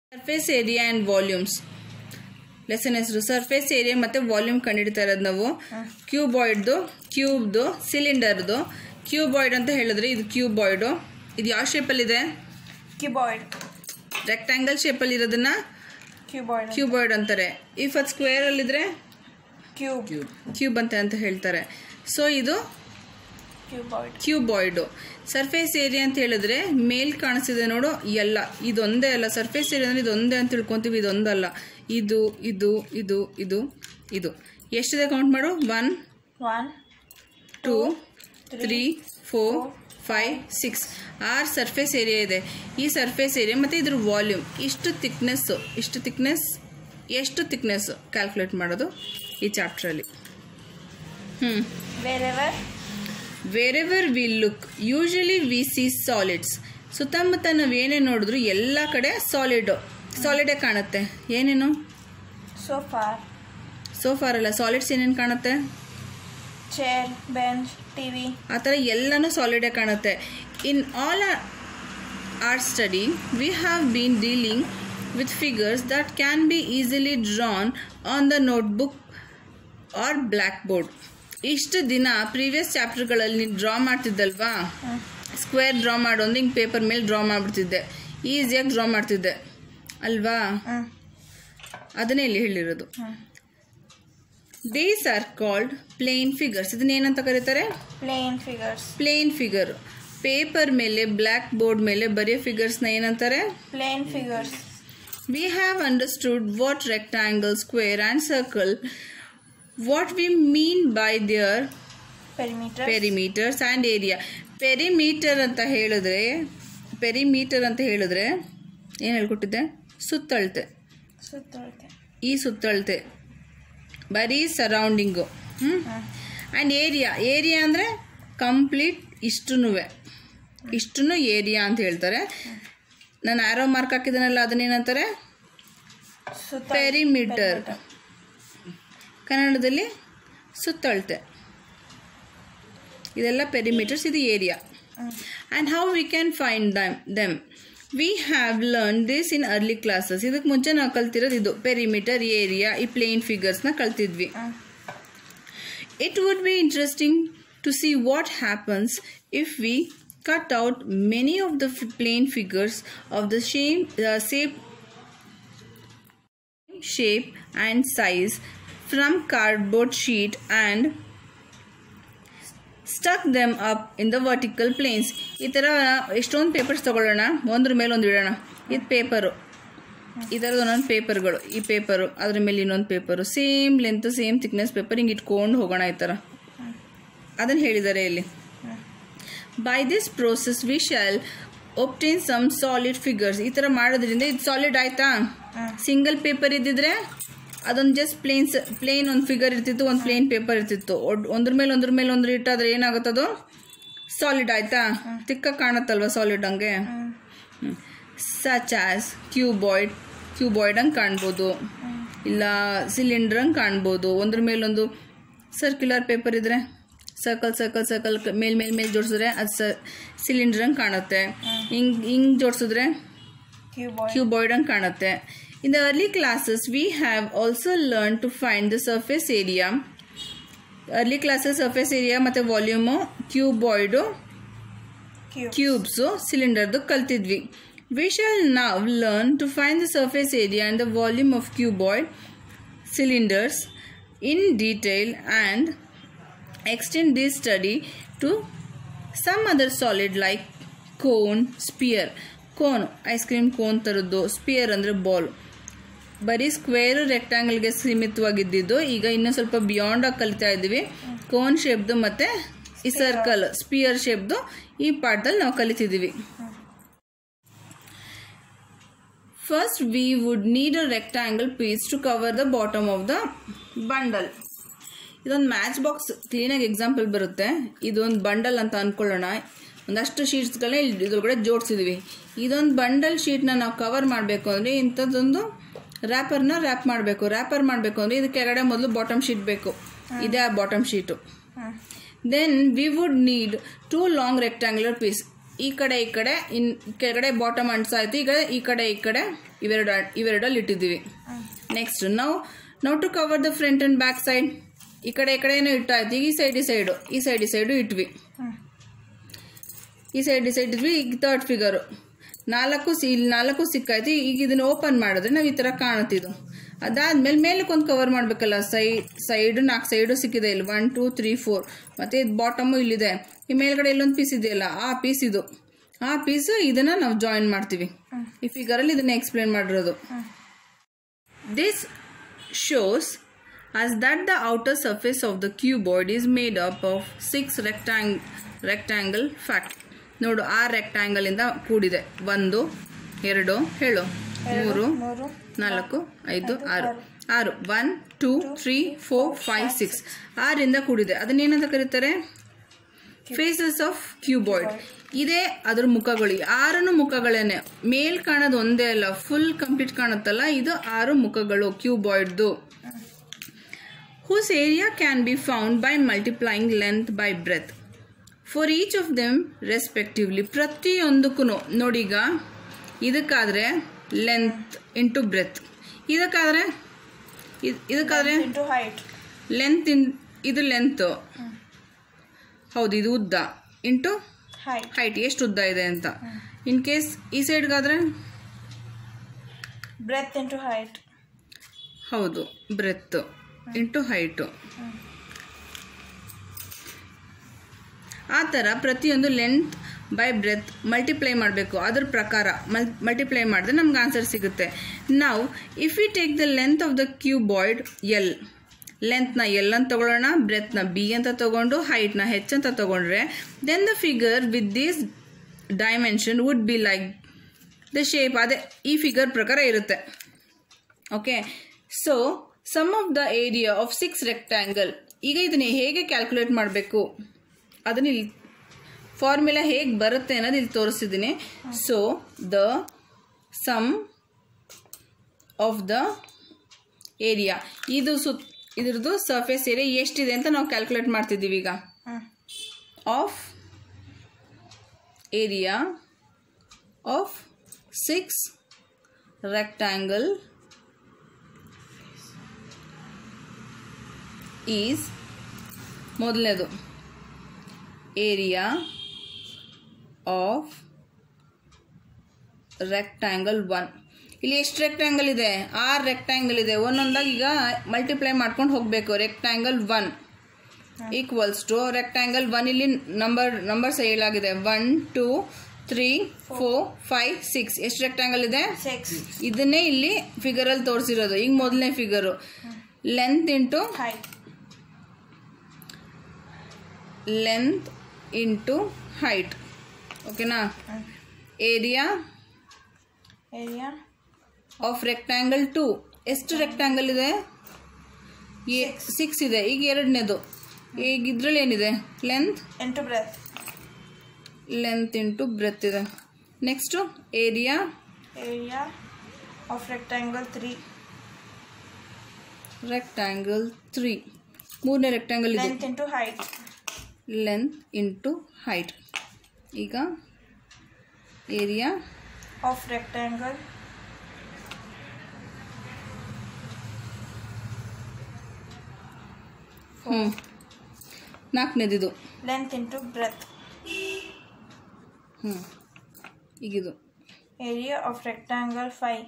Surface area and volumes lesson ಹೆಸರು surface area ಮತ್ತು volume ಕಂಡುಹಿಡಿತಾ ಇರೋದು ನಾವು ಕ್ಯೂಬಾಯ್ಡ್ದು ಕ್ಯೂಬ್ದು ಸಿಲಿಂಡರ್ದು ಕ್ಯೂಬಾಯ್ಡ್ ಅಂತ ಹೇಳಿದ್ರೆ ಇದು ಕ್ಯೂಬಾಯ್ಡು ಇದು ಯಾವ ಶೇಪಲ್ಲಿದೆ ಕ್ಯೂಬಾಯ್ಡ್ ರೆಕ್ಟ್ಯಾಂಗಲ್ ಶೇಪಲ್ಲಿ ಇರೋದನ್ನ ಕ್ಯೂಬಾಯ್ಡ್ ಕ್ಯೂಬಾಯ್ಡ್ ಅಂತಾರೆ ಇಫ್ ಅದು ಸ್ಕ್ವೇರಲ್ಲಿದ್ದರೆ ಕ್ಯೂಬ್ ಕ್ಯೂಬ್ ಅಂತ ಅಂತ ಹೇಳ್ತಾರೆ ಸೊ ಇದು ಕ್ಯೂಬಾಯ್ಡ್ ಕ್ಯೂಬಾಯ್ಡು ಸರ್ಫೇಸ್ ಏರಿಯಾ ಅಂತ ಹೇಳಿದ್ರೆ ಮೇಲ್ ಕಾಣಿಸ್ತಿದೆ ನೋಡು ಎಲ್ಲ ಇದೊಂದೇ ಅಲ್ಲ ಸರ್ಫೇಸ್ ಏರಿಯಾ ಅಂದ್ರೆ ಇದೊಂದೇ ಅಂತ ತಿಳ್ಕೊಂತೀವಿ ಇದೊಂದಲ್ಲ ಇದು ಇದು ಇದು ಇದು ಇದು ಎಷ್ಟಿದೆ ಕೌಂಟ್ ಮಾಡು one one two three four five six ಆರು ಸರ್ಫೇಸ್ ಏರಿಯಾ ಇದೆ ಈ ಸರ್ಫೇಸ್ ಏರಿಯಾ ಮತ್ತು ಇದ್ರ ವಾಲ್ಯೂಮ್ ಇಷ್ಟು ತಿಕ್ನೆಸ್ಸು ಇಷ್ಟು ತಿಕ್ನೆಸ್ ಎಷ್ಟು ತಿಕ್ನೆಸ್ಸು ಕ್ಯಾಲ್ಕುಲೇಟ್ ಮಾಡೋದು ಈ ಚಾಪ್ಟ್ರಲ್ಲಿ ಹ್ಞೂ wherever wherever we look usually we see solids ಸುತ್ತಮುತ್ತ ನಾವು ಏನೇ ನೋಡಿದ್ರು ಎಲ್ಲ ಕಡೆ ಸಾಲಿಡ್ ಸಾಲಿಡೇ ಕಾಣುತ್ತೆ ಏನೇನು ಸೋಫಾರ್ ಸೋಫಾರ್ ಅಲ್ಲ ಸಾಲಿಡ್ಸ್ ಏನೇನು ಕಾಣುತ್ತೆ ಚೇರ್ ಬೆಂಚ್ ಟಿವಿ ಆ ಥರ ಎಲ್ಲನೂ ಸಾಲಿಡೇ ಕಾಣುತ್ತೆ in all our study we have been dealing with figures that can be easily drawn on the notebook or black board ಇಷ್ಟು ದಿನ ಪ್ರೀವಿಯಸ್ ಚಾಪ್ಟರ್ಗಳಲ್ಲಿ ನೀನು ಡ್ರಾ ಮಾಡ್ತಿದ್ದಲ್ವಾ ಸ್ಕ್ವೇರ್ ಡ್ರಾ ಮಾಡು ಅಂದ್ರೆ ಹಿಂಗೆ ಪೇಪರ್ ಮೇಲೆ ಡ್ರಾ ಮಾಡಿಬಿಡ್ತಿದ್ದೆ ಈಸಿಯಾಗಿ ಡ್ರಾ ಮಾಡ್ತಿದ್ದೆ ಅಲ್ವಾ ಹ್ಞೂ ಅದನ್ನೇ ಇಲ್ಲಿ ಹೇಳಿರೋದು ಹ್ಞೂ these are called plane figures ಇದನ್ನ ಏನಂತ ಕರೀತಾರೆ plane figures plane figure paper ಮೇಲೆ ಬ್ಲ್ಯಾಕ್ ಬೋರ್ಡ್ ಮೇಲೆ ಬರೆಯೋ ಫಿಗರ್ಸ್ನ ಏನಂತಾರೆ plane figures we have understood what rectangle square and circle what we mean by their perimeter perimeters and area perimeter ಅಂತ ಹೇಳಿದ್ರೆ ಪೆರಿಮೀಟರ್ ಅಂತ ಹೇಳಿದ್ರೆ ಏನು ಹೇಳ್ಕೊಟ್ಟಿದ್ದೆ ಸುತ್ತಳತೆ ಸುತ್ತಳತೆ ಈ ಸುತ್ತಳತೆ ಬರೀ ಸರೌಂಡಿಂಗು ಹ್ಞೂ ಹ್ಮ್. ಆ್ಯಂಡ್ ಏರಿಯಾ ಏರಿಯಾ ಅಂದರೆ ಕಂಪ್ಲೀಟ್ ಇಷ್ಟೂ ಇಷ್ಟೂ ಏರಿಯಾ ಅಂತ ಹೇಳ್ತಾರೆ ನಾನು ಆರೋ ಮಾರ್ಕ್ ಹಾಕಿದ್ದೀನಲ್ಲ ಅದನ್ನೇನಂತಾರೆ ಸುತ್ತ ಪೆರಿಮೀಟರ್ ಕನ್ನಡದಲ್ಲಿ ಸುತ್ತಳತೆ ಇದೆಲ್ಲ ಪೆರಿಮೀಟರ್ಸ್ ಇದು area and how we can find them them we have learn this in early classes ಇದಕ್ಕೆ ಮುಂಚೆ ನಾವು ಕಲ್ತಿರೋದು ಇದು ಪೆರಿಮೀಟರ್ ಏರಿಯಾ ಈ ಪ್ಲೇನ್ ಫಿಗರ್ಸ್ನ ಕಲ್ತಿದ್ವಿ It would be interesting to see what happens if we cut out many of the f- plane figures of the same uh, shape, shape and size from cardboard sheet and stuck them up in the vertical planes ಈ ಥರ ಎಷ್ಟೊಂದು papers ತಗೊಳ್ಳೋಣ ಒಂದ್ರ ಮೇಲೆ ಒಂದು ಇಡೋಣ ಇದು paper ಈ ಥರದ್ದು ಒಂದೊಂದು ಪೇಪರ್ಗಳು ಈ ಪೇಪರು ಅದ್ರ ಮೇಲೆ ಇನ್ನೊಂದು paper same length same thickness paper ಹಿಂಗೆ ಇಟ್ಕೊಂಡು ಹೋಗೋಣ ಈ ಥರ ಅದನ್ನು ಹೇಳಿದ್ದಾರೆ ಇಲ್ಲಿ by this process we shall obtain some solid figures ಈ ಥರ ಮಾಡೋದ್ರಿಂದ ಇದು ಸಾಲಿಡ್ ಆಯ್ತಾ ಸಿಂಗಲ್ ಪೇಪರ್ ಇದ್ದಿದ್ರೆ ಅದೊಂದು ಜಸ್ಟ್ ಪ್ಲೇನ್ಸ್ ಪ್ಲೇನ್ ಒಂದು ಫಿಗರ್ ಇರ್ತಿತ್ತು ಒಂದು ಪ್ಲೇನ್ ಪೇಪರ್ ಇರ್ತಿತ್ತು ಒಡ್- ಒಂದ್ರ ಮೇಲೆ ಒಂದ್ರ ಮೇಲೆ ಒಂದ್ರ ಇಟ್ಟಾದ್ರೆ ಏನಾಗುತ್ತದು ಸಾಲಿಡ್ ಆಯ್ತಾ ತಿಕ್ಕ ಕಾಣುತ್ತಲ್ವ ಸಾಲಿಡ್ ಹಂಗೆ ಸಚ್ ಆಸ್ ಕ್ಯೂಬಾಯ್ಡ್ ಕ್ಯೂಬಾಯ್ಡ್ ಹಂಗೆ ಕಾಣ್ಬೋದು ಇಲ್ಲ ಸಿಲಿಂಡರ್ ಹಂಗೆ ಕಾಣ್ಬೋದು ಒಂದ್ರ ಮೇಲೊಂದು ಸರ್ಕ್ಯುಲರ್ ಪೇಪರ್ ಇದ್ರೆ ಸರ್ಕಲ್ ಸರ್ಕಲ್ ಸರ್ಕಲ್ ಮೇಲ್ ಮೇಲ್ ಮೇಲೆ ಜೋಡಿಸಿದ್ರೆ ಅದು ಸ ಸಿಲಿಂಡರ್ ಹಂಗೆ ಕಾಣುತ್ತೆ ಹಿಂಗೆ ಹಿಂಗೆ ಜೋಡಿಸಿದ್ರೆ ಕ್ಯೂಬಾಯ್ಡ್ ಕ್ಯೂಬಾಯ್ಡ್ ಹಂಗೆ ಕಾಣುತ್ತೆ in the early classes we have also learn to find the surface area early classes surface area ಮತ್ತು ವಾಲ್ಯೂಮು ಕ್ಯೂಬಾಯ್ಡು ಕ್ಯೂಬ್ ಕ್ಯೂಬ್ಸು ಸಿಲಿಂಡರ್ದು ಕಲ್ತಿದ್ವಿ ವಿ ಶಾಲ್ ನಾವ್ learn to find the surface area and the volume of cuboid cylinders in detail and extend this study to some other solid like cone sphere cone ice cream cone ಥರದ್ದು sphere ಅಂದರೆ ball ಬರೀ square ರೆಕ್ಟ್ಯಾಂಗಲ್ಗೆ ಸೀಮಿತವಾಗಿದ್ದಿದ್ದು ಈಗ ಇನ್ನೂ ಸ್ವಲ್ಪ beyond ಆಗಿ ಕಲಿತಾ ಇದ್ದೀವಿ ಕೋನ್ ಶೇಪ್ದು ಮತ್ತು ಈ ಸರ್ಕಲ್ ಸ್ಪಿಯರ್ ಶೇಪ್ದು ಈ ಪಾಠದಲ್ಲಿ ನಾವು ಕಲಿತಿದ್ದೀವಿ first we would need a rectangle piece to cover the bottom of the bundle ಇದೊಂದು ಮ್ಯಾಚ್ ಬಾಕ್ಸ್ ಕ್ಲೀನಾಗಿ ಎಕ್ಸಾಂಪಲ್ ಬರುತ್ತೆ ಇದೊಂದು ಬಂಡಲ್ ಅಂತ ಅಂದ್ಕೊಳ್ಳೋಣ ಒಂದಷ್ಟು ಶೀಟ್ಸ್ಗಳನ್ನ ಇಲ್ಲಿ ಇದ್ರೊಳಗಡೆ ಜೋಡಿಸಿದ್ವಿ ಇದೊಂದು ಬಂಡಲ್ ಶೀಟ್ನ ನಾವು ಕವರ್ ಮಾಡಬೇಕು ಅಂದರೆ ಇಂಥದ್ದೊಂದು ರ್ಯಾಪರ್ನ ರ್ಯಾಪ್ ಮಾಡಬೇಕು ರ್ಯಾಪರ್ ಮಾಡಬೇಕು ಅಂದರೆ ಇದಕ್ಕೆ ಕೆಳಗಡೆ ಮೊದಲು ಬಾಟಮ್ ಶೀಟ್ ಬೇಕು ಇದೇ ಆ bottom sheet then we would need two long rectangular piece ಈ ಕಡೆ ಈ ಕಡೆ ಇನ್ ಕೆಳಗಡೆ ಬಾಟಮ್ ಅಂಟ್ಸಾಯ್ತು ಈಗ ಈ ಕಡೆ ಈ ಕಡೆ ಇವೆರಡು ಇವೆರಡಲ್ಲಿ ಇಟ್ಟಿದ್ದೀವಿ ನೆಕ್ಸ್ಟ್ ನಾವು ನಾವು to cover the front and back side ಈ ಕಡೆ ಈ ಕಡೆನೂ ಇಟ್ಟಾಯ್ತು ಈಗ ಈ ಸೈಡ್ ಈ ಸೈಡು ಈ ಸೈಡ್ ಈ ಸೈಡು ಇಟ್ವಿ ಹ್ಮ್ ಈ ಸೈಡ್ ಈ ಸೈಡ್ ಇದ್ವಿ ಈಗ ತರ್ಡ್ ಫಿಗರು ನಾಲ್ಕು ಸಿ ಇಲ್ಲಿ ನಾಲ್ಕು ಸಿಕ್ಕಾಯ್ತು ಈಗ ಇದನ್ನು ಓಪನ್ ಮಾಡಿದ್ರೆ ನಾವು ಈ ಥರ ಕಾಣುತ್ತಿದ್ದು ಅದಾದ್ಮೇಲೆ ಮೇಲಕ್ಕೆ ಒಂದು ಕವರ್ ಮಾಡಬೇಕಲ್ಲ ಸೈ ಸೈಡ್ ನಾಲ್ಕು ಸೈಡು ಸಿಕ್ಕಿದೆ ಇಲ್ಲಿ ಒನ್ ಟೂ ತ್ರೀ ಫೋರ್ ಮತ್ತು ಇದು ಬಾಟಮು ಇಲ್ಲಿದೆ ಈ ಮೇಲ್ಗಡೆ ಇಲ್ಲೊಂದು ಪೀಸ್ ಇದೆಯಲ್ಲ ಆ ಪೀಸ್ ಇದು ಆ ಪೀಸ್ ಇದನ್ನು ನಾವು ಜಾಯಿನ್ ಮಾಡ್ತೀವಿ ಈ ಫಿಗರಲ್ಲಿ ಇದನ್ನ ಎಕ್ಸ್ಪ್ಲೇನ್ ಮಾಡಿರೋದು This shows us that the outer surface of the cuboid is made up of six rectang rectangle fact ನೋಡು ಆ rectangle ಇಂದ ಕೂಡಿದೆ ಒಂದು ಎರಡು ಹೇಳು ಮೂರು ಮೂರು ನಾಲ್ಕು ಐದು ಆರು ಆರು one two three four five six ಆರಿಂದ ಕೂಡಿದೆ ಅದನ್ನೇನಂತ ಕರೀತಾರೆ ಫೇಸಸ್ ಆಫ್ ಕ್ಯೂಬಾಯ್ಡ್ ಇದೇ ಅದ್ರ ಮುಖಗಳು ಈ ಆರನ್ನು ಮುಖಗಳೇನೆ ಮೇಲ್ ಕಾಣೋದು ಒಂದೇ ಅಲ್ಲ ಫುಲ್ ಕಂಪ್ಲೀಟ್ ಕಾಣುತ್ತಲ್ಲ ಇದು ಆರು ಮುಖಗಳು ಕ್ಯೂಬಾಯ್ಡ್ದು whose area can be found by multiplying length by breadth for each of them respectively ಪ್ರತಿಯೊಂದಕ್ಕೂ ನೋಡೀಗ ಇದಕ್ಕಾದರೆ ಲೆಂತ್ ಇಂಟು ಬ್ರೆತ್ ಇದಕ್ಕಾದರೆ ಇದ್- ಇದಕ್ಕಾದರೆ ಇಂಟು ಹೈಟ್ ಲೆಂತ್ ಇನ್ ಇದು ಲೆಂತ್ ಹೌದು ಇದು ಉದ್ದ ಇಂಟು ಹೈಟ್ ಹೈಟ್ ಎಷ್ಟು ಉದ್ದ ಇದೆ ಅಂತ ಇನ್ ಕೇಸ್ ಈ ಸೈಡ್ಗಾದರೆ ಬ್ರೆತ್ ಇಂಟು ಹೈಟ್ ಹೌದು ಬ್ರೆತ್ ಇಂಟು ಹೈಟು ಆ ಥರ ಪ್ರತಿಯೊಂದು ಲೆಂತ್ ಬೈ ಬ್ರೆತ್ ಮಲ್ಟಿಪ್ಲೈ ಮಾಡಬೇಕು ಅದ್ರ ಪ್ರಕಾರ ಮಲ್ ಮಲ್ಟಿಪ್ಲೈ ಮಾಡಿದ್ರೆ ನಮ್ಗೆ ಆನ್ಸರ್ ಸಿಗುತ್ತೆ ನಾವು if you take the length of the cuboid L ಲೆಂತ್ನ ಎಲ್ ಅಂತ ತಗೊಳ್ಳೋಣ ಬ್ರೆತ್ನ ಬಿ ಅಂತ ತಗೊಂಡು ಹೈಟ್ನ ಹೆಚ್ ಅಂತ ತಗೊಂಡ್ರೆ then the figure with this dimension would be like the shape ಅದೇ ಈ ಫಿಗರ್ ಪ್ರಕಾರ ಇರುತ್ತೆ okay so sum of the area of six rectangle ಈಗ ಇದನ್ನ ಹೇಗೆ ಕ್ಯಾಲ್ಕುಲೇಟ್ ಮಾಡಬೇಕು ಅದನ್ನ ಇಲ್ಲಿ ಫಾರ್ಮುಲಾ ಹೇಗೆ ಬರುತ್ತೆ ಅನ್ನೋದು ಇಲ್ಲಿ ತೋರಿಸಿದ್ದೀನಿ so the sum of the area ಇದು ಸುತ್ ಇದ್ರದ್ದು ಸರ್ಫೇಸ್ ಏರಿಯಾ ಎಷ್ಟಿದೆ ಅಂತ ನಾವು ಕ್ಯಾಲ್ಕುಲೇಟ್ ಮಾಡ್ತಿದ್ದೀವಿ ಈಗ hmm of area of six rectangle is ಮೊದಲನೇದು ಏರಿಯಾ ಆಫ್ ರೆಕ್ಟ್ಯಾಂಗಲ್ ಒನ್ ಇಲ್ಲಿ ಎಷ್ಟು ರೆಕ್ಟ್ಯಾಂಗಲ್ ಇದೆ ಆರು ರೆಕ್ಟ್ಯಾಂಗಲ್ ಇದೆ ಒಂದೊಂದಾಗಿ ಈಗ ಮಲ್ಟಿಪ್ಲೈ ಮಾಡ್ಕೊಂಡು ಹೋಗಬೇಕು rectangle one equals to rectangle one ಇಲ್ಲಿ ನಂಬರ್ ನಂಬರ್ಸ್ ಹೇಳಾಗಿದೆ one two three four five six ಎಷ್ಟು ರೆಕ್ಟ್ಯಾಂಗಲ್ ಇದೆ ಸಿಕ್ಸ್ ಇದನ್ನೇ ಇಲ್ಲಿ ಫಿಗರಲ್ಲಿ ತೋರಿಸಿರೋದು ಈಗ ಮೊದಲನೇ figure length into height length into height ಓಕೆನಾ area area of rectangle two ಎಷ್ಟು ರೆಕ್ಟ್ಯಾಂಗಲ್ ಇದೆ ಸಿಕ್ಸ್ ಇದೆ ಈಗ ಎರಡನೇದು ಈಗ ಇದ್ರಲ್ಲಿ ಏನಿದೆ length into breadth length into breadth ಇದೆ next area area of rectangle three rectangle three ಮೂರನೇ ರೆಕ್ಟ್ಯಾಂಗಲ್ ಇದೆ length into height length into height ಈಗ ಏರಿಯಾ ಆಫ್ ರೆಕ್ಟ್ಯಾಂಗಲ್ ಹ್ಞೂ ನಾಲ್ಕನೇದಿದು ಲೆಂತ್ ಇಂಟು ಬ್ರೆತ್ ಹ್ಞೂ ಈಗಿದು ಏರಿಯಾ ಆಫ್ ರೆಕ್ಟ್ಯಾಂಗಲ್ ಫೈವ್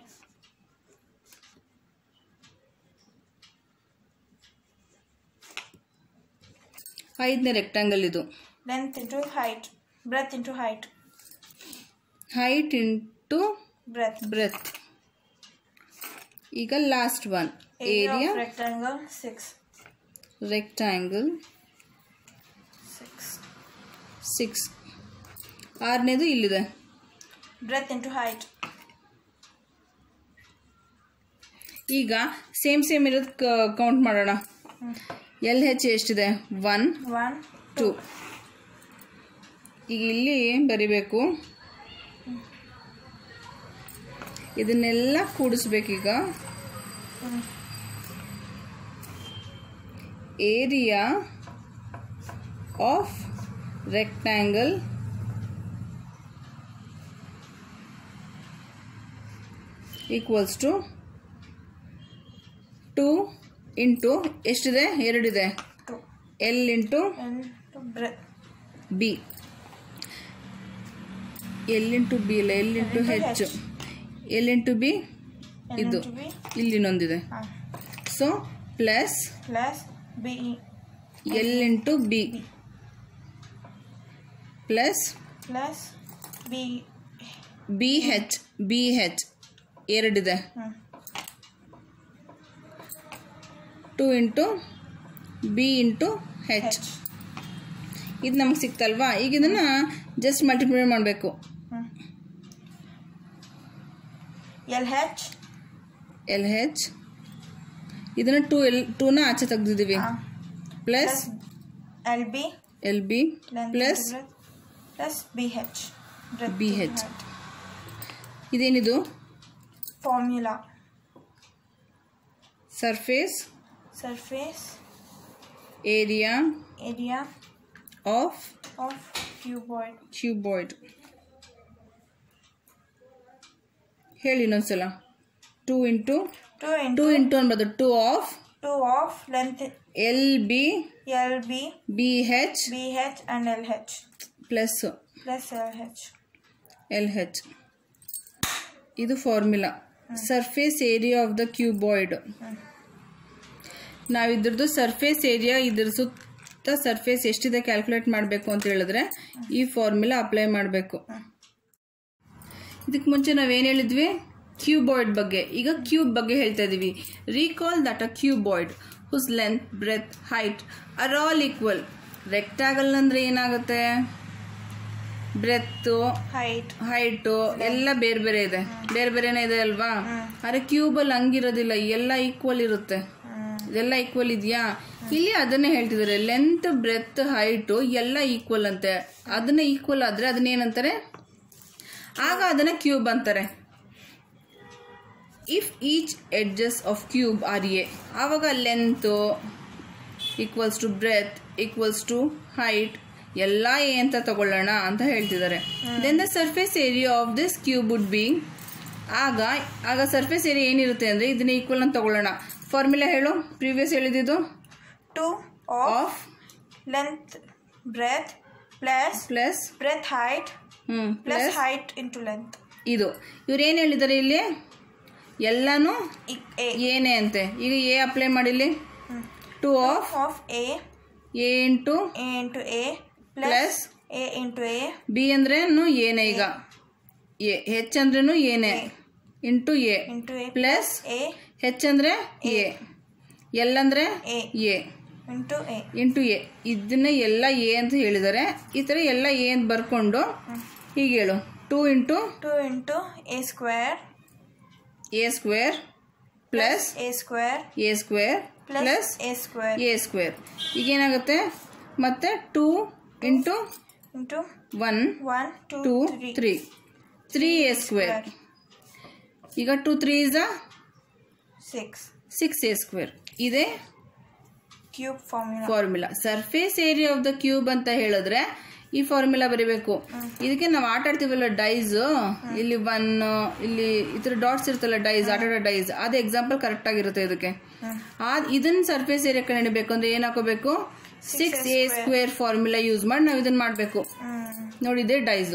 ಐದನೇ rectangle ಇದು length into height breadth into height height into breadth breadth ಈಗ last one area area of rectangle six rectangle six six ಆರನೇದು ಇಲ್ಲಿದೆ breadth into height ಈಗ same same ಇರೋದು count ಮಾಡೋಣ L H ಎಷ್ಟಿದೆ one one two ಈಗ ಇಲ್ಲಿ ಬರಿಬೇಕು ಇದನ್ನೆಲ್ಲ ಕೂಡಿಸ್ಬೇಕೀಗ area of rectangle equals to two into ಎಷ್ಟಿದೆ ಎರಡಿದೆ Two. L into And to breadth. B L into B ಇಲ್ಲ L into into H H. L into B And ಇದು to be ಇಲ್ಲಿನೊಂದಿದೆ ah, so plus plus B. L into B plus Plus B. B H B H ಎರಡಿದೆ Hmm. Two into B into H H. ಇದು ನಮಗೆ ಸಿಕ್ತಲ್ವಾ ಈಗ ಇದನ್ನು just multiply ಮಾಡಬೇಕು Hmm. LH. L H ಇದನ್ನು ಟು ಎಲ್ ಟೂನ ಆಚೆ ತೆಗ್ದಿದ್ದೀವಿ ah, plus plus LB. L B Length plus into breadth. Plus BH. Breadth BH. into height. ಇದೇನಿದು Formula. Surface Surface area area of of cuboid. Cuboid ಹೇಳಿ ಇನ್ನೊಂದ್ಸಲ two into 2 two into into ಅನ್ಬೋದು two of 2 of length L B LB, B H BH and LH plus plus LH. L H ಇದು formula surface area of the cuboid ನಾವು ಇದ್ರದ್ದು surface area ಇದ್ರ ಸುತ್ತ surface ಎಷ್ಟಿದೆ calculate ಮಾಡಬೇಕು ಅಂತ ಹೇಳಿದ್ರೆ ಈ ಫಾರ್ಮುಲಾ ಅಪ್ಲೈ ಮಾಡಬೇಕು ಇದಕ್ಕೆ ಮುಂಚೆ ನಾವೇನು ಹೇಳಿದ್ವಿ ಕ್ಯೂಬಾಯ್ಡ್ ಬಗ್ಗೆ ಈಗ ಕ್ಯೂಬ್ ಬಗ್ಗೆ ಹೇಳ್ತಾ ಇದೀವಿ recall that uh cuboid whose length breadth height are all equal rectangle ಅಂದ್ರೆ ಏನಾಗುತ್ತೆ ಬ್ರೆತ್ತು Height. ಹೈಟು ಎಲ್ಲ ಬೇರೆ ಬೇರೆ ಇದೆ ಬೇರೆ ಬೇರೆನೇ ಇದೆ ಅಲ್ವಾ ಆದರೆ ಕ್ಯೂಬಲ್ಲಿ ಹಂಗಿರೋದಿಲ್ಲ ಎಲ್ಲ ಈಕ್ವಲ್ ಇರುತ್ತೆ Mm. ಇದೆಲ್ಲ ಈಕ್ವಲ್ ಇದೆಯಾ ಇಲ್ಲಿ ಅದನ್ನೇ ಹೇಳ್ತಿದ್ದಾರೆ ಲೆಂತ್ ಬ್ರೆತ್ ಹೈಟು ಎಲ್ಲ ಈಕ್ವಲ್ ಅಂತೆ ಅದನ್ನ ಈಕ್ವಲ್ ಆದರೆ ಅದನ್ನೇನಂತಾರೆ ಆಗ ಅದನ್ನ ಕ್ಯೂಬ್ ಅಂತಾರೆ if each edges of cube are a ಆವಾಗ length equals to breadth equals to height ಎಲ್ಲ ಎ ಅಂತ ತಗೊಳ್ಳೋಣ ಅಂತ ಹೇಳ್ತಿದ್ದಾರೆ then the surface area of this cube would be ಆಗ ಆಗ ಸರ್ಫೇಸ್ ಏರಿಯಾ ಏನಿರುತ್ತೆ ಅಂದರೆ ಇದನ್ನ ಈಕ್ವಲ್ ಅಂತ ತಗೊಳ್ಳೋಣ ಫಾರ್ಮುಲಾ ಹೇಳು ಪ್ರೀವಿಯಸ್ ಹೇಳಿದ್ದು 2 of of length breadth plus plus breadth height ಹ್ಞೂ plus plus height into length. ಇದು ಇವ್ರು ಏನು ಹೇಳಿದ್ದಾರೆ ಇಲ್ಲಿ ಎಲ್ಲನೂ E- A. ಏನೇ ಅಂತೆ ಈಗ ಎ ಅಪ್ಲೈ ಮಾಡಿಲ್ಲಿ Hmm. Two of Of A. A into A into A plus, Plus. A into A B ಅಂದ್ರೇನು ಏನೇ ಈಗ ಎ ಹೆಚ್ ಅಂದ್ರೇನು ಏನೇ into A into A plus A H ಅಂದ್ರೆ ಎ ಎಲ್ ಅಂದ್ರೆ A A into A. Into A ಇದನ್ನ ಎಲ್ಲ a ಅಂತ ಹೇಳಿದ್ದಾರೆ ಈ ಥರ ಎಲ್ಲ ಎ ಅಂತ ಬರ್ಕೊಂಡು ಹೀಗೆ ಹೇಳು two into 2 into A square A square plus A square A square plus plus A square A square ಈಗೇನಾಗುತ್ತೆ ಮತ್ತೆ two into into one 1, 2, two 3. Three three A square ಈಗ two three is 6. Six A square ಇದೇ Cube formula. Formula surface area of the cube ಅಂತ ಹೇಳಿದ್ರೆ ಈ formula ಬರೀಬೇಕು ಇದಕ್ಕೆ ನಾವು ಆಟ ಆಡ್ತೀವಲ್ಲ ಡೈಸ್ ಇಲ್ಲಿ ಒನ್ ಇಲ್ಲಿ ಈ ಥರ ಡಾಟ್ಸ್ ಇರುತ್ತಲ್ಲ ಡೈಸ್ ಆಟ ಆಡೋ ಡೈಸ್ ಅದು ಎಕ್ಸಾಂಪಲ್ ಕರೆಕ್ಟ್ ಆಗಿರುತ್ತೆ ಇದಕ್ಕೆ ಆ ಇದನ್ನ ಸರ್ಫೇಸ್ ಏರಿಯಾ ಕಂಡುಹಿಡಬೇಕು ಅಂದ್ರೆ ಏನ್ ಹಾಕೋಬೇಕು six A square formula use ಮಾಡಿ ನಾವು ಇದನ್ನ ಮಾಡಬೇಕು Mm. ನೋಡಿದೆ dice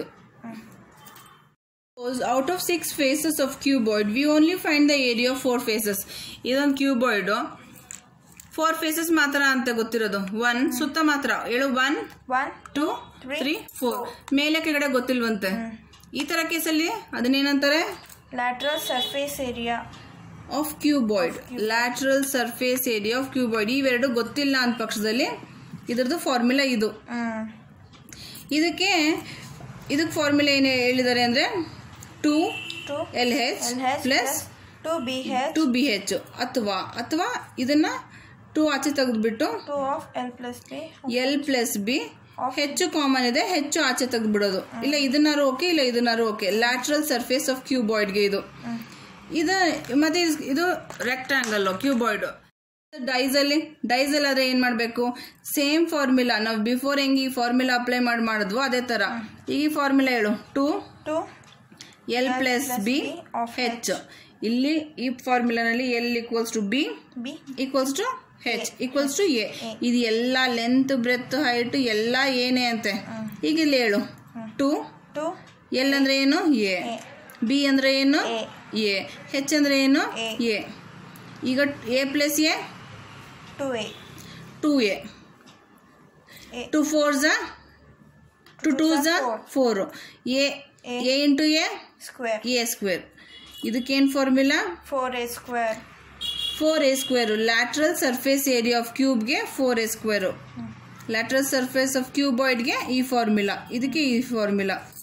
out of six faces of cuboid we only find the area of four faces ಇದೊಂದು ಕ್ಯೂಬಾಯ್ಡ್ ಫೋರ್ ಫೇಸಸ್ ಮಾತ್ರ ಅಂತ ಗೊತ್ತಿರೋದು ಒನ್ ಸುತ್ತ ಮಾತ್ರ ಹೇಳು ಒನ್ 1, ಟೂ 3, ತ್ರೀ ಫೋರ್ ಮೇಲೆ ಕೆಳಗಡೆ ಗೊತ್ತಿಲ್ವಂತೆ ಈ ತರ ಕೇಸಲ್ಲಿ ಅದನ್ನೇನಂತಾರೆ lateral surface area. Of cuboid lateral surface area of cuboid ಇವೆರಡು ಗೊತ್ತಿಲ್ಲ ಅಂದ ಪಕ್ಷದಲ್ಲಿ ಇದ್ರದ್ದು ಫಾರ್ಮುಲಾ ಇದು Mm. ಇದಕ್ಕೆ ಇದಕ್ಕೆ ಫಾರ್ಮುಲಾ ಏನು ಹೇಳಿದ್ದಾರೆ ಅಂದರೆ two 2 L H LH plus 2 BH two B H ಅಥವಾ ಅಥವಾ ಇದನ್ನ ಟೂ ಆಚೆ ತೆಗೆದ್ಬಿಟ್ಟು 2 of L plus B L plus B ಹೆಚ್ಚು ಕಾಮನ್ ಇದೆ ಹೆಚ್ಚು ಆಚೆ ತೆಗೆದ್ಬಿಡೋದು ಇಲ್ಲ ಇದನ್ನಾರು ಓಕೆ ಇಲ್ಲ ಇದನ್ನಾರು ಓಕೆ ಲ್ಯಾಟ್ರಲ್ ಸರ್ಫೇಸ್ ಆಫ್ ಕ್ಯೂಬಾಯ್ಡ್ಗೆ ಇದು ಇದು ಮತ್ತೆ ಇಸ್- ಇದು ರೆಕ್ಟಾಂಗಲ್ ಕ್ಯೂಬಾಯ್ಡ್ ಡೈಸಲ್ಲಿ ಡೈಸಲ್ ಆದ್ರೆ ಏನು ಮಾಡಬೇಕು ಸೇಮ್ ಫಾರ್ಮುಲಾ ನಾವು ಬಿಫೋರ್ ಹೆಂಗೆ ಈ ಫಾರ್ಮುಲಾ ಅಪ್ಲೈ ಮಾಡಿ ಮಾಡಿದ್ವು ಅದೇ ಥರ ಈಗ ಈ ಫಾರ್ಮುಲಾ ಹೇಳು two 2 L plus B of H ಇಲ್ಲಿ ಈ ಫಾರ್ಮುಲಾನಲ್ಲಿ L equals to B B. Equals to H equals to A ಇದು ಎಲ್ಲ ಲೆಂತ್ ಬ್ರೆತ್ ಹೈಟ್ ಎಲ್ಲ ಏನೇ ಅಂತೆ ಈಗ ಇಲ್ಲಿ ಹೇಳು ಟು 2. ಎಲ್ ಅಂದ್ರೆ ಏನು ಎ A. ಬಿ ಅಂದ್ರೆ ಏನು A. ಎ ಹೆಚ್ ಅಂದ್ರೆ ಏನು A. ಎ ಈಗ A plus A 2A. Two A A. Two four ಝ ಟು ಟೂ ಝ four. Four A A. A into A Square. A square ಇದಕ್ಕೇನು formula 4A square. Four A square lateral surface area of ಕ್ಯೂಬ್ಗೆ four A square lateral surface of ಕ್ಯೂಬಾಯ್ಡ್ಗೆ ಈ formula ಇದಕ್ಕೆ ಈ formula